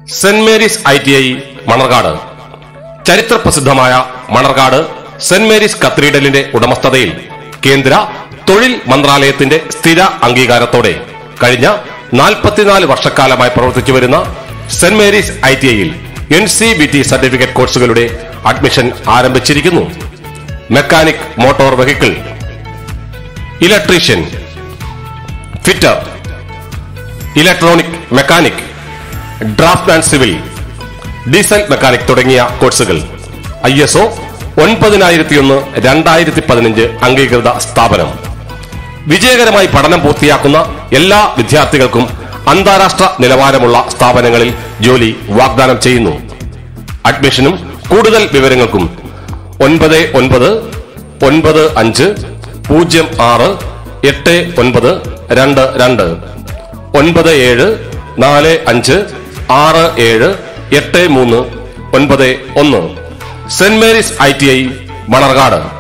saint Mary's I T I Manarcad ചരിത്രപ്രസിദ്ധമായ മണർകാട് Saint Mary's കത്തീഡ്രലിന്റെ ഉടമസ്ഥതയിൽ കേന്ദ്ര തൊഴിൽ മന്ത്രാലയത്തിന്റെ സ്ഥിര അംഗീകാരത്തോടെ കഴിഞ്ഞ നാൽപ്പത്തിനാല് വർഷക്കാലമായി പ്രവർത്തിച്ചു വരുന്ന സെന്റ് മേരീസ് ഐ ടി ഐയിൽ N C B T certificate കോഴ്സുകളുടെ അഡ്മിഷൻ ആരംഭിച്ചിരിക്കുന്നു mechanic motor vehicle electrician fitter electronic mechanic draft and civil diesel mechanic തുടങ്ങിയ കോഴ്സുകൾ ഐ എസ് ഒ ഒൻപതിനായിരത്തി ഒന്ന് രണ്ടായിരത്തി പതിനഞ്ച് അംഗീകൃത സ്ഥാപനം വിജയകരമായി പഠനം പൂർത്തിയാക്കുന്ന എല്ലാ വിദ്യാർത്ഥികൾക്കും അന്താരാഷ്ട്ര നിലവാരമുള്ള സ്ഥാപനങ്ങളിൽ ജോലി വാഗ്ദാനം ചെയ്യുന്നു അഡ്മിഷനും കൂടുതൽ വിവരങ്ങൾക്കും ഒൻപത് ഒൻപത് ഒൻപത് അഞ്ച് പൂജ്യം ആറ് എട്ട് ഒൻപത് രണ്ട് രണ്ട് ഒൻപത് ഏഴ് നാല് അഞ്ച് ആറ് ഏഴ് എട്ട് മൂന്ന് ഒൻപത് ഒന്ന് saint Mary's I T I Manarcad